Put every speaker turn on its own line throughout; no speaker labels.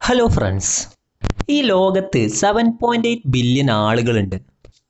hello friends ഈ ലോകത്ത് seven point eight billion ആളുകളുണ്ട്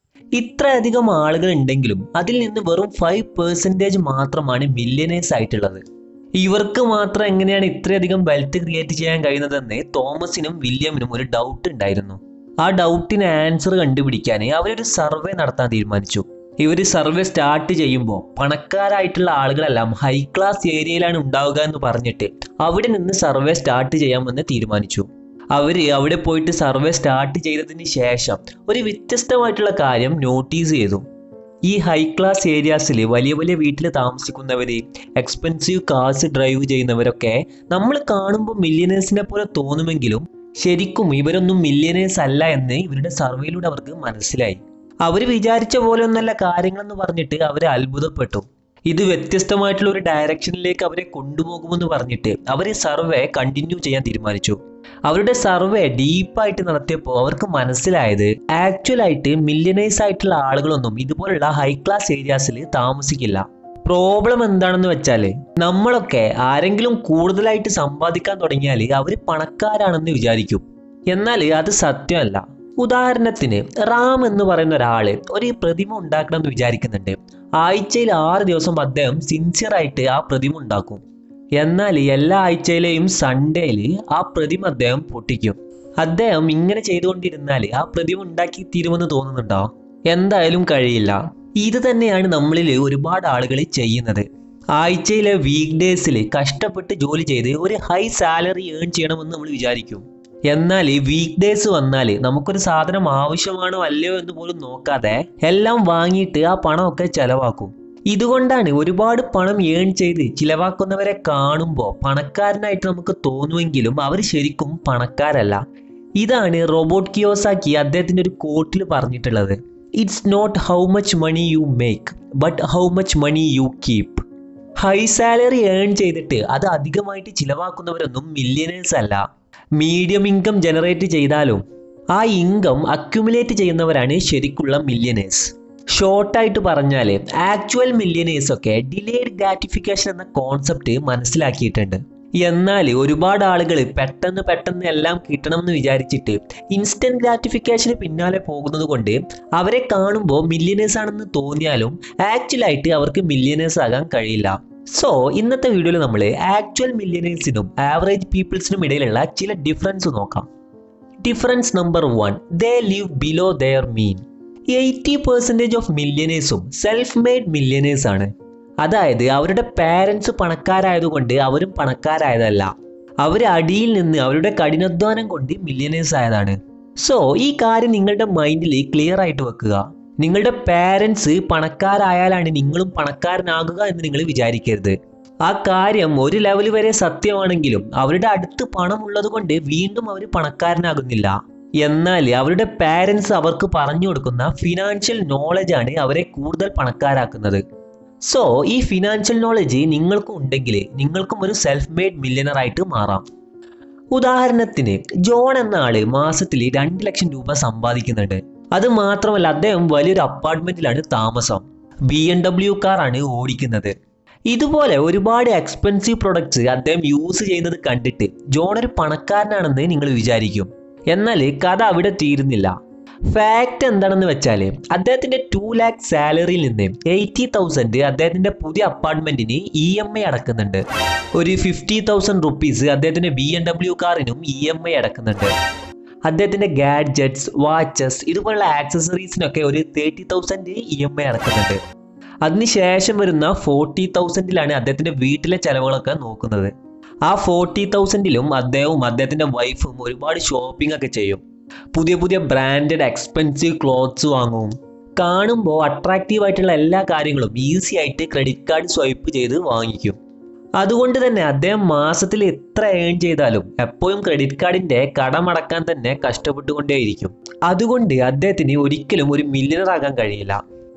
ഇത്രയധികം ആളുകൾ ഉണ്ടെങ്കിലും അതിൽ നിന്ന് വെറും ഫൈവ് പെർസെൻറ്റേജ് മാത്രമാണ് മില്യനേഴ്സ് ആയിട്ടുള്ളത് ഇവർക്ക് മാത്രം എങ്ങനെയാണ് ഇത്രയധികം വെൽത്ത് ക്രിയേറ്റ് ചെയ്യാൻ കഴിയുന്നതെന്ന് തോമസിനും വില്യമിനും ഒരു ഡൗട്ട് ഉണ്ടായിരുന്നു ആ ഡൗട്ടിന് ആൻസർ കണ്ടുപിടിക്കാൻ അവരൊരു സർവേ നടത്താൻ തീരുമാനിച്ചു ഇവർ സർവേ സ്റ്റാർട്ട് ചെയ്യുമ്പോൾ പണക്കാരായിട്ടുള്ള ആളുകളെല്ലാം ഹൈ ക്ലാസ് ഏരിയയിലാണ് ഉണ്ടാവുക എന്ന് പറഞ്ഞിട്ട് അവിടെ നിന്ന് സർവേ സ്റ്റാർട്ട് ചെയ്യാമെന്ന് തീരുമാനിച്ചു അവർ അവിടെ പോയിട്ട് സർവേ സ്റ്റാർട്ട് ചെയ്തതിന് ശേഷം ഒരു വ്യത്യസ്തമായിട്ടുള്ള കാര്യം നോട്ടീസ് ചെയ്തു ഈ ഹൈ ക്ലാസ് ഏരിയാസിൽ വലിയ വലിയ വീട്ടിൽ താമസിക്കുന്നവർ എക്സ്പെൻസീവ് കാർസ് ഡ്രൈവ് ചെയ്യുന്നവരൊക്കെ നമ്മൾ കാണുമ്പോൾ മില്യനേഴ്സിനെ പോലെ തോന്നുമെങ്കിലും ശരിക്കും ഇവരൊന്നും മില്യനേഴ്സ് അല്ല എന്ന് ഇവരുടെ സർവേയിലൂടെ അവർക്ക് മനസ്സിലായി അവർ വിചാരിച്ച പോലെ ഒന്നല്ല കാര്യങ്ങളെന്ന് പറഞ്ഞിട്ട് അവർ അത്ഭുതപ്പെട്ടു ഇത് വ്യത്യസ്തമായിട്ടുള്ള ഒരു ഡയറക്ഷനിലേക്ക് അവരെ കൊണ്ടുപോകുമെന്ന് പറഞ്ഞിട്ട് അവർ സർവേ കണ്ടിന്യൂ ചെയ്യാൻ തീരുമാനിച്ചു അവരുടെ സർവേ ഡീപ്പായിട്ട് നടത്തിയപ്പോൾ അവർക്ക് മനസ്സിലായത് ആക്ച്വൽ ആയിട്ട് മില്യനൈസ് ആയിട്ടുള്ള ആളുകളൊന്നും ഇതുപോലുള്ള ഹൈ ക്ലാസ് ഏരിയാസിൽ താമസിക്കില്ല പ്രോബ്ലം എന്താണെന്ന് വെച്ചാൽ നമ്മളൊക്കെ ആരെങ്കിലും കൂടുതലായിട്ട് സമ്പാദിക്കാൻ തുടങ്ങിയാൽ അവർ പണക്കാരാണെന്ന് വിചാരിക്കും എന്നാൽ അത് സത്യമല്ല ഉദാഹരണത്തിന് റാം എന്ന് പറയുന്ന ഒരാള് ഒരു പ്രതിമ ഉണ്ടാക്കണം എന്ന് വിചാരിക്കുന്നുണ്ട് ആഴ്ചയിൽ ആറ് ദിവസം അദ്ദേഹം സിൻസിയർ ആയിട്ട് ആ പ്രതിമ ഉണ്ടാക്കും എന്നാൽ എല്ലാ ആഴ്ചയിലെയും സൺഡേയിൽ ആ പ്രതിമ അദ്ദേഹം പൊട്ടിക്കും അദ്ദേഹം ഇങ്ങനെ ചെയ്തുകൊണ്ടിരുന്നാൽ ആ പ്രതിമ ഉണ്ടാക്കി തീരുമെന്ന് തോന്നുന്നുണ്ടോ എന്തായാലും കഴിയില്ല ഇത് തന്നെയാണ് നമ്മളിൽ ഒരുപാട് ആളുകൾ ചെയ്യുന്നത് ആഴ്ചയിലെ വീക്ക് ഡേയ്സിൽ കഷ്ടപ്പെട്ട് ജോലി ചെയ്ത് ഒരു ഹൈ സാലറി ഏൺ ചെയ്യണമെന്ന് നമ്മൾ വിചാരിക്കും എന്നാൽ വീക്ക് ഡേയ്സ് വന്നാൽ നമുക്കൊരു സാധനം ആവശ്യമാണോ അല്ലയോ എന്ന് പോലും നോക്കാതെ എല്ലാം വാങ്ങിയിട്ട് ആ പണമൊക്കെ ചെലവാക്കും ഇതുകൊണ്ടാണ് ഒരുപാട് പണം ഏൺ ചെയ്ത് ചിലവാക്കുന്നവരെ കാണുമ്പോൾ പണക്കാരനായിട്ട് നമുക്ക് തോന്നുമെങ്കിലും അവർ ശരിക്കും പണക്കാരല്ല ഇതാണ് റോബോട്ട് കിയോസാക്കി അദ്ദേഹത്തിൻ്റെ ഒരു കോട്ടിൽ പറഞ്ഞിട്ടുള്ളത് it's not how much money you make but how much money you keep high salary earn ചെയ്തിട്ട് അത് അധികമായിട്ട് ചിലവാക്കുന്നവരൊന്നും മില്യനേഴ്സ് അല്ല മീഡിയം ഇൻകം ജനറേറ്റ് ചെയ്താലും ആ ഇൻകം അക്യുമുലേറ്റ് ചെയ്യുന്നവരാണ് ശരിക്കുള്ള മില്യനേഴ്സ് ഷോർട്ടായിട്ട് പറഞ്ഞാൽ ആക്ച്വൽ മില്യനേഴ്സ് ഒക്കെ ഡിലേഡ് ഗ്രാറ്റിഫിക്കേഷൻ എന്ന കോൺസെപ്റ്റ് മനസ്സിലാക്കിയിട്ടുണ്ട് എന്നാൽ ഒരുപാട് ആളുകൾ പെട്ടെന്ന് പെട്ടെന്ന് എല്ലാം കിട്ടണം എന്ന് വിചാരിച്ചിട്ട് ഇൻസ്റ്റന്റ് ഗ്രാറ്റിഫിക്കേഷന് പിന്നാലെ പോകുന്നത് കൊണ്ട് അവരെ കാണുമ്പോൾ മില്യനേഴ്സ് ആണെന്ന് തോന്നിയാലും ആക്ച്വലായിട്ട് അവർക്ക് മില്യനേഴ്സ് ആകാൻ കഴിയില്ല സോ ഇന്നത്തെ വീഡിയോയിൽ നമ്മൾ ആക്ച്വൽ മില്യനേഴ്സിനും ആവറേജ് പീപ്പിൾസിനും ഇടയിലുള്ള ചില ഡിഫറൻസ് നോക്കാം difference number one they live below their mean eighty percentage of മില്യനേഴ്സും സെൽഫ് മെയ്ഡ് മില്യനേഴ്സ് ആണ് അതായത് അവരുടെ പാരൻസ് പണക്കാരായതുകൊണ്ട് അവരും പണക്കാരായതല്ല അവർ അടിയിൽ നിന്ന് അവരുടെ കഠിനാധ്വാനം കൊണ്ട് മില്യനേഴ്സ് ആയതാണ് സോ ഈ കാര്യം നിങ്ങളുടെ മൈൻഡിൽ ക്ലിയർ ആയിട്ട് വെക്കുക നിങ്ങളുടെ പാരൻസ് പണക്കാരായാലാണ് നിങ്ങളും പണക്കാരനാകുക എന്ന് നിങ്ങൾ വിചാരിക്കരുത് ആ കാര്യം ഒരു ലെവൽ വരെ സത്യമാണെങ്കിലും അവരുടെ അടുത്ത് പണം ഉള്ളത് കൊണ്ട് വീണ്ടും അവർ പണക്കാരനാകുന്നില്ല എന്നാൽ അവരുടെ പാരൻസ് അവർക്ക് പറഞ്ഞു കൊടുക്കുന്ന ഫിനാൻഷ്യൽ നോളജാണ് അവരെ കൂടുതൽ പണക്കാരാക്കുന്നത് സോ ഈ ഫിനാൻഷ്യൽ നോളജ് നിങ്ങൾക്കും ഉണ്ടെങ്കിൽ നിങ്ങൾക്കും ഒരു സെൽഫ് മെയ്ഡ് മില്യനർ ആയിട്ട് മാറാം ഉദാഹരണത്തിന് ജോൺ എന്ന ആള് മാസത്തിൽ രണ്ട് ലക്ഷം രൂപ സമ്പാദിക്കുന്നുണ്ട് അത് മാത്രമല്ല അദ്ദേഹം വലിയൊരു അപ്പാർട്ട്മെന്റിലാണ് താമസം ബി എം ഡബ്ല്യു കാറാണ് ഓടിക്കുന്നത് ഇതുപോലെ ഒരുപാട് എക്സ്പെൻസീവ് പ്രൊഡക്ട്സ് അദ്ദേഹം യൂസ് ചെയ്യുന്നത് കണ്ടിട്ട് ജോൺ ഒരു പണക്കാരനാണെന്ന് നിങ്ങൾ വിചാരിക്കും എന്നാൽ കഥ അവിടെ തീരുന്നില്ല ഫാക്ട് എന്താണെന്ന് വെച്ചാൽ അദ്ദേഹത്തിന്റെ ടു ലാക്ക് സാലറിയിൽ നിന്ന് എയ്റ്റി തൗസൻഡ് അദ്ദേഹത്തിന്റെ പുതിയ അപ്പാർട്ട്മെന്റിന് ഇ എം ഐ അടക്കുന്നുണ്ട് ഒരു ഫിഫ്റ്റി തൗസൻഡ് റുപ്പീസ് അദ്ദേഹത്തിന്റെ ബി എം ഡബ്ല്യു കാറിനും ഇ എം ഐ അടക്കുന്നുണ്ട് അദ്ദേഹത്തിന്റെ ഗാഡ്ജറ്റ്സ് വാച്ചസ് ഇതുപോലുള്ള ആക്സസറീസിനൊക്കെ ഒരു thirty thousand E M I അടക്കുന്നുണ്ട് അതിനുശേഷം വരുന്ന ഫോർട്ടി തൗസൻഡിലാണ് അദ്ദേഹത്തിന്റെ വീട്ടിലെ ചെലവുകളൊക്കെ നോക്കുന്നത് ആ ഫോർട്ടി തൗസൻഡിലും അദ്ദേഹവും അദ്ദേഹത്തിന്റെ വൈഫും ഒരുപാട് ഷോപ്പിംഗ് ഒക്കെ ചെയ്യും പുതിയ പുതിയ ബ്രാൻഡഡ് എക്സ്പെൻസീവ് ക്ലോത്ത്സ് വാങ്ങും കാണുമ്പോൾ അട്രാക്റ്റീവ് ആയിട്ടുള്ള എല്ലാ കാര്യങ്ങളും ഈസി ആയിട്ട് ക്രെഡിറ്റ് കാർഡ് സ്വൈപ്പ് ചെയ്ത് വാങ്ങിക്കും അതുകൊണ്ട് തന്നെ അദ്ദേഹം മാസത്തിൽ എത്ര ഏൺ ചെയ്താലും എപ്പോഴും ക്രെഡിറ്റ് കാർഡിന്റെ കടമടക്കാൻ തന്നെ കഷ്ടപ്പെട്ടുകൊണ്ടേയിരിക്കും അതുകൊണ്ട് അദ്ദേഹത്തിന് ഒരിക്കലും ഒരു മില്യണർ ആകാൻ കഴിയില്ല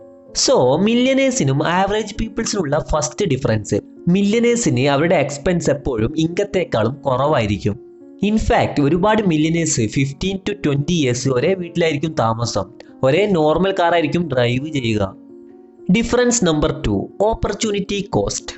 സോ മില്യനേഴ്സിനും ആവറേജ് പീപ്പിൾസിനുള്ള ഫസ്റ്റ് ഡിഫറൻസ് മില്യനേഴ്സിന് അവരുടെ എക്സ്പെൻസ് എപ്പോഴും ഇൻകത്തേക്കാളും കുറവായിരിക്കും ഇൻഫാക്ട് ഒരുപാട് millionaires fifteen to twenty years ഒരേ വീട്ടിലായിരിക്കും താമസം ഒരേ നോർമൽ കാറായിരിക്കും ഡ്രൈവ് ചെയ്യുക difference number two opportunity cost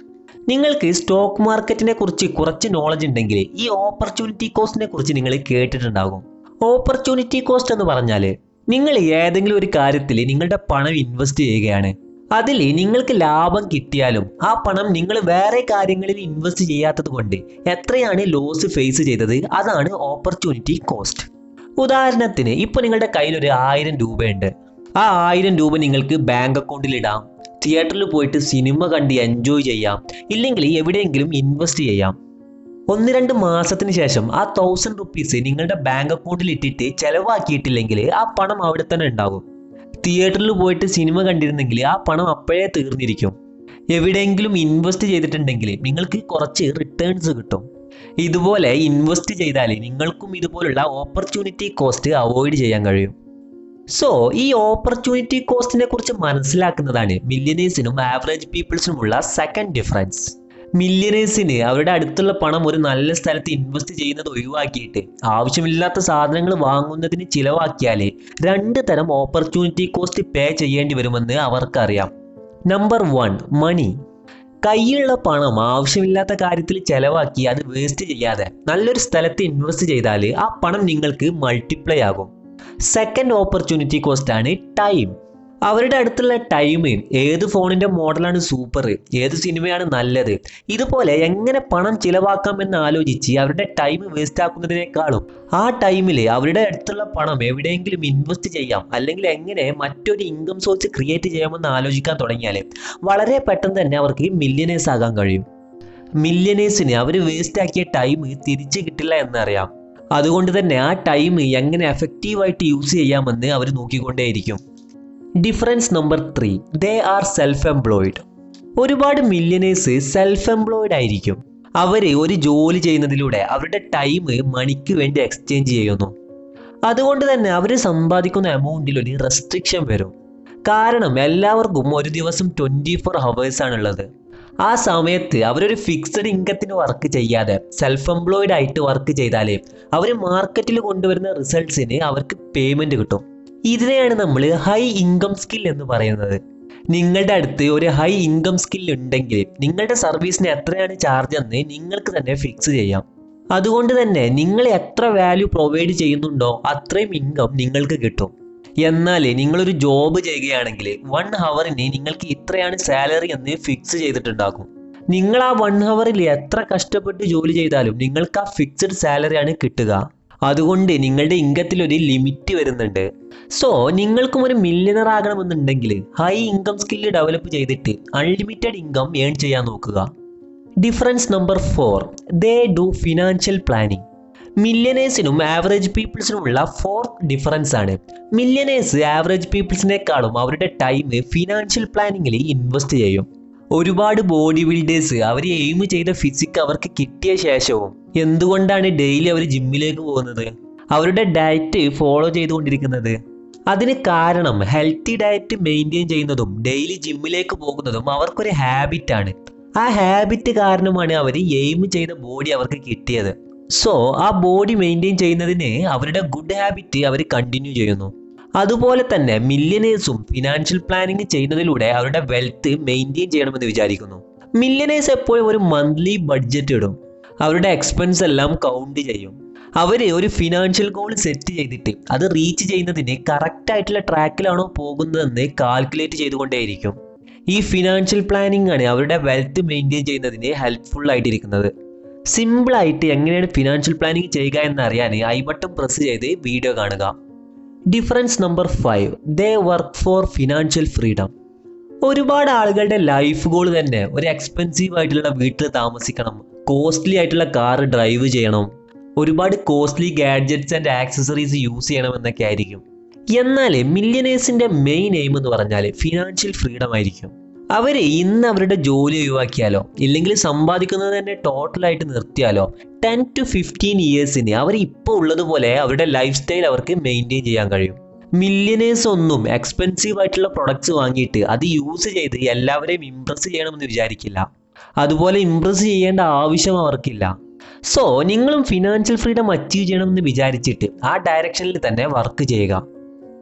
നിങ്ങൾക്ക് സ്റ്റോക്ക് മാർക്കറ്റിനെ കുറിച്ച് കുറച്ച് നോളജ് ഉണ്ടെങ്കിൽ ഈ ഓപ്പർച്യൂണിറ്റി കോസ്റ്റിനെ കുറിച്ച് നിങ്ങൾ കേട്ടിട്ടുണ്ടാകും ഓപ്പർച്യൂണിറ്റി കോസ്റ്റ് എന്ന് പറഞ്ഞാൽ നിങ്ങൾ ഏതെങ്കിലും ഒരു കാര്യത്തിൽ നിങ്ങളുടെ പണം ഇൻവെസ്റ്റ് ചെയ്യുകയാണ് അതിൽ നിങ്ങൾക്ക് ലാഭം കിട്ടിയാലും ആ പണം നിങ്ങൾ വേറെ കാര്യങ്ങളിൽ ഇൻവെസ്റ്റ് ചെയ്യാത്തത് കൊണ്ട് എത്രയാണ് ലോസ് ഫേസ് ചെയ്തത് അതാണ് ഓപ്പർച്യൂണിറ്റി കോസ്റ്റ് ഉദാഹരണത്തിന് ഇപ്പൊ നിങ്ങളുടെ കയ്യിൽ ഒരു ആയിരം രൂപയുണ്ട് ആ ആയിരം രൂപ നിങ്ങൾക്ക് ബാങ്ക് അക്കൗണ്ടിൽ ഇടാം തിയേറ്ററിൽ പോയിട്ട് സിനിമ കണ്ട് എൻജോയ് ചെയ്യാം ഇല്ലെങ്കിൽ എവിടെയെങ്കിലും ഇൻവെസ്റ്റ് ചെയ്യാം ഒന്ന് രണ്ട് മാസത്തിന് ശേഷം ആ തൗസൻഡ് റുപ്പീസ് നിങ്ങളുടെ ബാങ്ക് അക്കൗണ്ടിൽ ഇട്ടിട്ട് ചെലവാക്കിയിട്ടില്ലെങ്കിൽ ആ പണം അവിടെ തന്നെ ഉണ്ടാകും തിയേറ്ററിൽ പോയിട്ട് സിനിമ കണ്ടിരുന്നെങ്കിൽ ആ പണം അപ്പോഴേ തീർന്നിരിക്കും എവിടെയെങ്കിലും ഇൻവെസ്റ്റ് ചെയ്തിട്ടുണ്ടെങ്കിൽ നിങ്ങൾക്ക് കുറച്ച് റിട്ടേൺസ് കിട്ടും ഇതുപോലെ ഇൻവെസ്റ്റ് ചെയ്താൽ നിങ്ങൾക്കും ഇതുപോലുള്ള ഓപ്പർച്യൂണിറ്റി കോസ്റ്റ് അവോയ്ഡ് ചെയ്യാൻ കഴിയും സോ ഈ ഓപ്പർച്യൂണിറ്റി കോസ്റ്റിനെ കുറിച്ച് മനസ്സിലാക്കുന്നതാണ് മില്യനേഴ്സിനും ആവറേജ് പീപ്പിൾസിനുമുള്ള സെക്കൻഡ് ഡിഫറൻസ് മില്യനേഴ്സിന് അവരുടെ അടുത്തുള്ള പണം ഒരു നല്ല സ്ഥലത്ത് ഇൻവെസ്റ്റ് ചെയ്യുന്നത് ഒഴിവാക്കിയിട്ട് ആവശ്യമില്ലാത്ത സാധനങ്ങൾ വാങ്ങുന്നതിന് ചിലവാക്കിയാൽ രണ്ട് തരം ഓപ്പർച്യൂണിറ്റി കോസ്റ്റ് പേ ചെയ്യേണ്ടി വരുമെന്ന് അവർക്കറിയാം നമ്പർ വൺ മണി കയ്യിലുള്ള പണം ആവശ്യമില്ലാത്ത കാര്യത്തിൽ ചെലവാക്കി അത് വേസ്റ്റ് ചെയ്യാതെ നല്ലൊരു സ്ഥലത്ത് ഇൻവെസ്റ്റ് ചെയ്താൽ ആ പണം നിങ്ങൾക്ക് മൾട്ടിപ്ലൈ ആകും സെക്കൻഡ് ഓപ്പർച്യൂണിറ്റി കോസ്റ്റ് ആണ് ടൈം അവരുടെ അടുത്തുള്ള ടൈം ഏത് ഫോണിന്റെ മോഡലാണ് സൂപ്പർ ഏത് സിനിമയാണ് നല്ലത് ഇതുപോലെ എങ്ങനെ പണം ചിലവാക്കാം എന്ന് ആലോചിച്ച് അവരുടെ ടൈം വേസ്റ്റ് ആക്കുന്നതിനേക്കാളും ആ ടൈമിൽ അവരുടെ അടുത്തുള്ള പണം എവിടെയെങ്കിലും ഇൻവെസ്റ്റ് ചെയ്യാം അല്ലെങ്കിൽ എങ്ങനെ മറ്റൊരു ഇൻകം സോഴ്സ് ക്രിയേറ്റ് ചെയ്യാമെന്ന് ആലോചിക്കാൻ തുടങ്ങിയാൽ വളരെ പെട്ടെന്ന് തന്നെ അവർക്ക് മില്യനേഴ്സ് ആകാൻ കഴിയും മില്യനേഴ്സിന് അവർ വേസ്റ്റ് ആക്കിയ ടൈം തിരിച്ചു കിട്ടില്ല എന്നറിയാം അതുകൊണ്ട് തന്നെ ആ ടൈം എങ്ങനെ എഫക്റ്റീവായിട്ട് യൂസ് ചെയ്യാമെന്ന് അവർ നോക്കിക്കൊണ്ടേയിരിക്കും difference number three they are self employed ഒരുപാട് മില്യനേഴ്സ് സെൽഫ് എംപ്ലോയിഡ് ആയിരിക്കും അവർ ഒരു ജോലി ചെയ്യുന്നതിലൂടെ അവരുടെ ടൈം മണിക്ക് വേണ്ടി എക്സ്ചേഞ്ച് ചെയ്യുന്നു അതുകൊണ്ട് തന്നെ അവർ സമ്പാദിക്കുന്ന എമൗണ്ടിൽ ഒരു റെസ്ട്രിക്ഷൻ വരും കാരണം എല്ലാവർക്കും ഒരു ദിവസം ട്വൻറ്റി ഫോർ ഹവേഴ്സ് ആണുള്ളത് ആ സമയത്ത് അവരൊരു ഫിക്സഡ് ഇൻകത്തിന് വർക്ക് ചെയ്യാതെ സെൽഫ് എംപ്ലോയിഡ് ആയിട്ട് വർക്ക് ചെയ്താലേ അവർ മാർക്കറ്റിൽ കൊണ്ടുവരുന്ന റിസൾട്ട്സിന് അവർക്ക് പേയ്മെന്റ് കിട്ടും ഇതിനെയാണ് നമ്മൾ ഹൈ ഇൻകം സ്കിൽ എന്ന് പറയുന്നത് നിങ്ങളുടെ അടുത്ത് ഒരു ഹൈ ഇൻകം സ്കിൽ ഉണ്ടെങ്കിൽ നിങ്ങളുടെ സർവീസിന് എത്രയാണ് ചാർജ് എന്ന് നിങ്ങൾക്ക് തന്നെ ഫിക്സ് ചെയ്യാം അതുകൊണ്ട് തന്നെ നിങ്ങൾ എത്ര വാല്യൂ പ്രൊവൈഡ് ചെയ്യുന്നുണ്ടോ അത്രയും ഇൻകം നിങ്ങൾക്ക് കിട്ടും എന്നാൽ നിങ്ങളൊരു ജോബ് ചെയ്യുകയാണെങ്കിൽ വൺ ഹവറിന് നിങ്ങൾക്ക് ഇത്രയാണ് സാലറി എന്ന് ഫിക്സ് ചെയ്തിട്ടുണ്ടാകും നിങ്ങൾ ആ വൺ ഹവറിൽ എത്ര കഷ്ടപ്പെട്ട് ജോലി ചെയ്താലും നിങ്ങൾക്ക് ആ ഫിക്സഡ് സാലറിയാണ് കിട്ടുക അതുകൊണ്ട് നിങ്ങളുടെ ഇൻകത്തിൽ ഒരു ലിമിറ്റ് വരുന്നുണ്ട് സോ നിങ്ങൾക്കും ഒരു മില്യണർ ആകണമെന്നുണ്ടെങ്കിൽ ഹൈ ഇൻകം സ്കില്ല് ഡെവലപ്പ് ചെയ്തിട്ട് അൺലിമിറ്റഡ് ഇൻകം ഏൺ ചെയ്യാൻ നോക്കുക difference number four they do financial planning മില്യനേഴ്സിനും ആവറേജ് പീപ്പിൾസിനുമുള്ള ഫോർത്ത് ഡിഫറൻസ് ആണ് മില്യനേഴ്സ് ആവറേജ് പീപ്പിൾസിനേക്കാളും അവരുടെ ടൈം ഫിനാൻഷ്യൽ പ്ലാനിങ്ങിൽ ഇൻവെസ്റ്റ് ചെയ്യും ഒരുപാട് ബോഡി ബിൽഡേഴ്സ് അവർ എയിം ചെയ്ത ഫിസിക് അവർക്ക് കിട്ടിയ ശേഷവും എന്തുകൊണ്ടാണ് ഡെയിലി അവർ ജിമ്മിലേക്ക് പോകുന്നത് അവരുടെ ഡയറ്റ് ഫോളോ ചെയ്തുകൊണ്ടിരിക്കുന്നത് അതിന് കാരണം ഹെൽത്തി ഡയറ്റ് മെയിൻറ്റെയിൻ ചെയ്യുന്നതും ഡെയിലി ജിമ്മിലേക്ക് പോകുന്നതും അവർക്കൊരു ഹാബിറ്റാണ് ആ ഹാബിറ്റ് കാരണമാണ് അവർ എയിം ചെയ്ത ബോഡി അവർക്ക് കിട്ടിയത് സോ ആ ബോഡി മെയിൻറ്റെയിൻ ചെയ്യുന്നതിന് അവരുടെ ഗുഡ് ഹാബിറ്റ് അവർ കണ്ടിന്യൂ ചെയ്യുന്നു അതുപോലെ തന്നെ മില്യനേഴ്സും ഫിനാൻഷ്യൽ പ്ലാനിങ് ചെയ്യുന്നതിലൂടെ അവരുടെ വെൽത്ത് മെയിൻറ്റെയിൻ ചെയ്യണമെന്ന് വിചാരിക്കുന്നു മില്യനേഴ്സ് എപ്പോഴും ഒരു മന്ത്ലി ബഡ്ജറ്റ് ഇടും അവരുടെ എക്സ്പെൻസ് എല്ലാം കൗണ്ട് ചെയ്യും അവർ ഒരു ഫിനാൻഷ്യൽ ഗോൾ സെറ്റ് ചെയ്തിട്ട് അത് റീച്ച് ചെയ്യുന്നതിന് കറക്റ്റ് ആയിട്ടുള്ള ട്രാക്കിലാണോ പോകുന്നതെന്ന് കാൽക്കുലേറ്റ് ചെയ്തുകൊണ്ടേയിരിക്കും ഈ ഫിനാൻഷ്യൽ പ്ലാനിങ് ആണ് അവരുടെ വെൽത്ത് മെയിൻറ്റെയിൻ ചെയ്യുന്നതിന് ഹെൽപ്ഫുൾ ആയിട്ടിരിക്കുന്നത് സിമ്പിൾ ആയിട്ട് എങ്ങനെയാണ് ഫിനാൻഷ്യൽ പ്ലാനിങ് ചെയ്യുക എന്നറിയാൻ ഐ ബട്ടൺ പ്രസ് ചെയ്ത് വീഡിയോ കാണുക difference number five they work for financial freedom ഒരുപാട് ആളുകളുടെ ലൈഫ് ഗോൾ തന്നെ ഒരു എക്സ്പെൻസീവ് ആയിട്ടുള്ള വീട്ടിൽ താമസിക്കണം കോസ്റ്റ്ലി ആയിട്ടുള്ള കാർ ഡ്രൈവ് ചെയ്യണം ഒരുപാട് costly gadgets and accessories use ചെയ്യണം എന്നൊക്കെ ആയിരിക്കും എന്നാൽ മില്യനേഴ്സിന്റെ മെയിൻ എയിം എന്ന് പറഞ്ഞാൽ ഫിനാൻഷ്യൽ ഫ്രീഡം ആയിരിക്കും അവർ ഇന്ന് അവരുടെ ജോലി ഒഴിവാക്കിയാലോ ഇല്ലെങ്കിൽ സമ്പാദിക്കുന്നത് തന്നെ ടോട്ടലായിട്ട് നിർത്തിയാലോ ടെൻ ടു ഫിഫ്റ്റീൻ ഇയേഴ്സിന് അവർ ഇപ്പോൾ ഉള്ളതുപോലെ അവരുടെ ലൈഫ് സ്റ്റൈൽ അവർക്ക് മെയിൻറ്റെയിൻ ചെയ്യാൻ കഴിയും മില്യനേഴ്സ് ഒന്നും എക്സ്പെൻസീവ് ആയിട്ടുള്ള പ്രൊഡക്ട്സ് വാങ്ങിയിട്ട് അത് യൂസ് ചെയ്ത് എല്ലാവരെയും ഇംപ്രസ് ചെയ്യണമെന്ന് വിചാരിക്കില്ല അതുപോലെ ഇംപ്രസ് ചെയ്യേണ്ട ആവശ്യം അവർക്കില്ല സോ നിങ്ങളും ഫിനാൻഷ്യൽ ഫ്രീഡം അച്ചീവ് ചെയ്യണമെന്ന് വിചാരിച്ചിട്ട് ആ ഡയറക്ഷനിൽ തന്നെ വർക്ക് ചെയ്യുക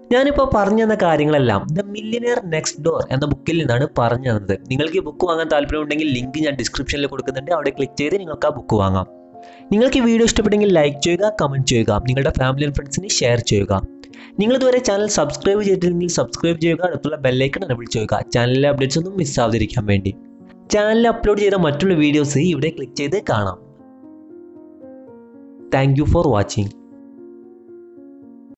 ഞാനിപ്പോൾ പറഞ്ഞു തന്ന കാര്യങ്ങളെല്ലാം ദ മില്യനിയർ നെക്സ്റ്റ് ഡോർ എന്ന ബുക്കിൽ നിന്നാണ് പറഞ്ഞു തന്നത് നിങ്ങൾക്ക് ഈ ബുക്ക് വാങ്ങാൻ താല്പര്യമുണ്ടെങ്കിൽ ലിങ്ക് ഞാൻ ഡിസ്ക്രിപ്ഷനിൽ കൊടുക്കുന്നുണ്ട് അവിടെ ക്ലിക്ക് ചെയ്ത് നിങ്ങൾക്ക് ആ ബുക്ക് വാങ്ങാം നിങ്ങൾക്ക് ഈ വീഡിയോ ഇഷ്ടപ്പെട്ടെങ്കിൽ ലൈക്ക് ചെയ്യുക കമൻറ്റ് ചെയ്യുക നിങ്ങളുടെ ഫാമിലി ആൻഡ് ഫ്രണ്ട്സിന് ഷെയർ ചെയ്യുക നിങ്ങൾ ഇതുവരെ ചാനൽ സബ്സ്ക്രൈബ് ചെയ്തിട്ടുണ്ടെങ്കിൽ സബ്സ്ക്രൈബ് ചെയ്യുക അടുത്തുള്ള ബെല്ലൈക്കൺ എനബിൾ ചെയ്യുക ചാനലിലെ അപ്ഡേറ്റ്സ് ഒന്നും മിസ്സാവാതിരിക്കാൻ വേണ്ടി ചാനലിൽ അപ്ലോഡ് ചെയ്ത മറ്റുള്ള വീഡിയോസ് ഇവിടെ ക്ലിക്ക് ചെയ്ത് കാണാം താങ്ക് യു ഫോർ വാച്ചിങ്